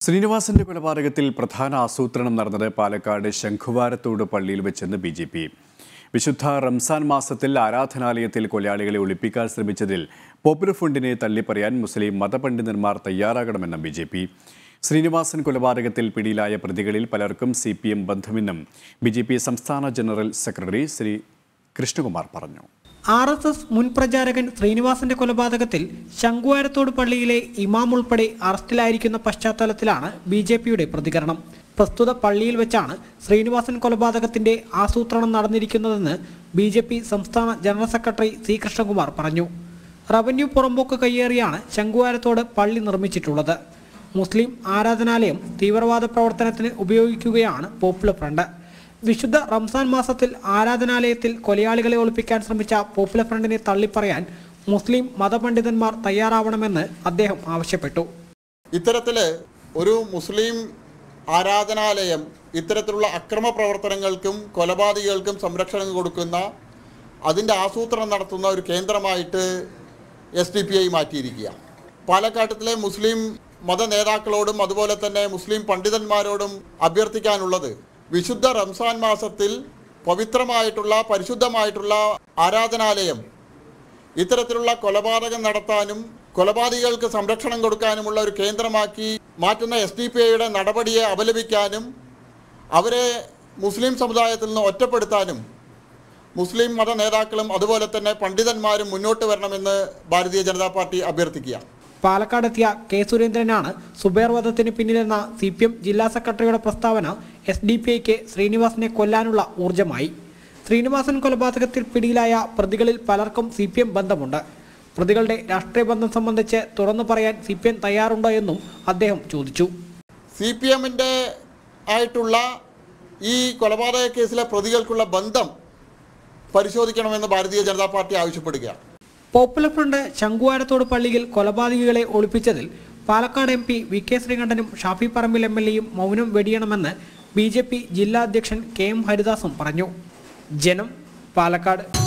ശ്രീനിവാസന്റെ കൊലപാതകത്തിൽ പ്രധാന ആസൂത്രണം നടന്നത് പാലക്കാട് ശംഖുവാരത്തോട് പള്ളിയിൽ വെച്ചെന്ന് ബി ജെ പി വിശുദ്ധ റംസാൻ മാസത്തിൽ ആരാധനാലയത്തിൽ കൊലയാളികളെ ഒളിപ്പിക്കാൻ ശ്രമിച്ചതിൽ പോപ്പുലർ ഫണ്ടിനെ തള്ളിപ്പറയാൻ മുസ്ലിം മതപണ്ഡിതന്മാർ തയ്യാറാകണമെന്ന് ബി ജെ പി ശ്രീനിവാസൻ കൊലപാതകത്തിൽ പിടിയിലായ പ്രതികളിൽ പലർക്കും സി പി എം ബന്ധമെന്നും ബി ജെ പി സംസ്ഥാന ജനറൽ സെക്രട്ടറി ശ്രീ കൃഷ്ണകുമാർ പറഞ്ഞു ആർ എസ് എസ് മുൻ പ്രചാരകൻ ശ്രീനിവാസന്റെ കൊലപാതകത്തിൽ ശംഖുവാരത്തോട് പള്ളിയിലെ ഇമാം ഉൾപ്പെടെ അറസ്റ്റിലായിരിക്കുന്ന പശ്ചാത്തലത്തിലാണ് ബി ജെ പിയുടെ പ്രതികരണം പ്രസ്തുത പള്ളിയിൽ വെച്ചാണ് ശ്രീനിവാസൻ കൊലപാതകത്തിന്റെ ആസൂത്രണം നടന്നിരിക്കുന്നതെന്ന് ബി ജെ പി സംസ്ഥാന ജനറൽ സെക്രട്ടറി സി കൃഷ്ണകുമാർ പറഞ്ഞു റവന്യൂ പുറമ്പോക്ക് കയ്യേറിയാണ് ശംഖുവാരത്തോട് പള്ളി നിർമ്മിച്ചിട്ടുള്ളത് മുസ്ലിം ആരാധനാലയം തീവ്രവാദ പ്രവർത്തനത്തിന് ഉപയോഗിക്കുകയാണ് പോപ്പുലർ ഫ്രണ്ട് വിശുദ്ധ റംസാൻ മാസത്തിൽ ആരാധനാലയത്തിൽ കൊലയാളികളെ ഒളിപ്പിക്കാൻ ശ്രമിച്ച പോപ്പുലർ ഫ്രണ്ടിനെ തള്ളിപ്പറയാൻ മുസ്ലിം മതപണ്ഡിതന്മാർ തയ്യാറാവണമെന്ന് അദ്ദേഹം ആവശ്യപ്പെട്ടു ഇത്തരത്തില് ഒരു മുസ്ലിം ആരാധനാലയം ഇത്തരത്തിലുള്ള അക്രമ പ്രവർത്തനങ്ങൾക്കും കൊലപാതകികൾക്കും സംരക്ഷണം കൊടുക്കുന്ന അതിൻ്റെ ആസൂത്രണം നടത്തുന്ന ഒരു കേന്ദ്രമായിട്ട് എസ് ഡി പി ഐ മാറ്റിയിരിക്കുക പാലക്കാട്ടത്തിലെ മുസ്ലിം മത നേതാക്കളോടും അതുപോലെ തന്നെ മുസ്ലിം പണ്ഡിതന്മാരോടും അഭ്യർത്ഥിക്കാനുള്ളത് വിശുദ്ധ റംസാൻ മാസത്തിൽ പവിത്രമായിട്ടുള്ള പരിശുദ്ധമായിട്ടുള്ള ആരാധനാലയം ഇത്തരത്തിലുള്ള കൊലപാതകം നടത്താനും കൊലപാതകികൾക്ക് സംരക്ഷണം കൊടുക്കാനുമുള്ള ഒരു കേന്ദ്രമാക്കി മാറ്റുന്ന എസ് ഡി പി ഐയുടെ നടപടിയെ അപലപിക്കാനും അവരെ മുസ്ലിം സമുദായത്തിൽ നിന്ന് ഒറ്റപ്പെടുത്താനും മുസ്ലിം മത നേതാക്കളും അതുപോലെ തന്നെ പണ്ഡിതന്മാരും മുന്നോട്ട് വരണമെന്ന് ഭാരതീയ ജനതാ പാർട്ടി അഭ്യർത്ഥിക്കുക പാലക്കാടെത്തിയ കെ സുരേന്ദ്രനാണ് സുബേർ വധത്തിന് പിന്നിലെന്ന സി പി എം ജില്ലാ സെക്രട്ടറിയുടെ പ്രസ്താവന എസ് ഡി പി ഐക്ക് ശ്രീനിവാസനെ കൊല്ലാനുള്ള ഊർജമായി ശ്രീനിവാസൻ കൊലപാതകത്തിൽ പിടിയിലായ പ്രതികളിൽ പലർക്കും സി പി എം ബന്ധമുണ്ട് പ്രതികളുടെ രാഷ്ട്രീയ ബന്ധം സംബന്ധിച്ച് തുറന്നു പറയാൻ സി പി എം തയ്യാറുണ്ടോ എന്നും അദ്ദേഹം ചോദിച്ചു സി പി എമ്മിൻ്റെ ആയിട്ടുള്ള ഈ കൊലപാതക കേസിലെ പ്രതികൾക്കുള്ള ബന്ധം പരിശോധിക്കണമെന്ന് ഭാരതീയ ജനതാ പാർട്ടി ആവശ്യപ്പെടുകയാണ് പോപ്പുലർ ഫ്രണ്ട് ശംഖുവാരത്തോട് പള്ളിയിൽ കൊലപാതകികളെ ഒളിപ്പിച്ചതിൽ Palakkad M P V K ശ്രീകണ്ഠനും ഷാഫി പറമ്പിൽ എം എൽ എയും മൗനം വെടിയണമെന്ന് ബി ജെ പി ജില്ലാ അധ്യക്ഷൻ കെ എം ഹരിദാസും പറഞ്ഞു ജനം പാലക്കാട്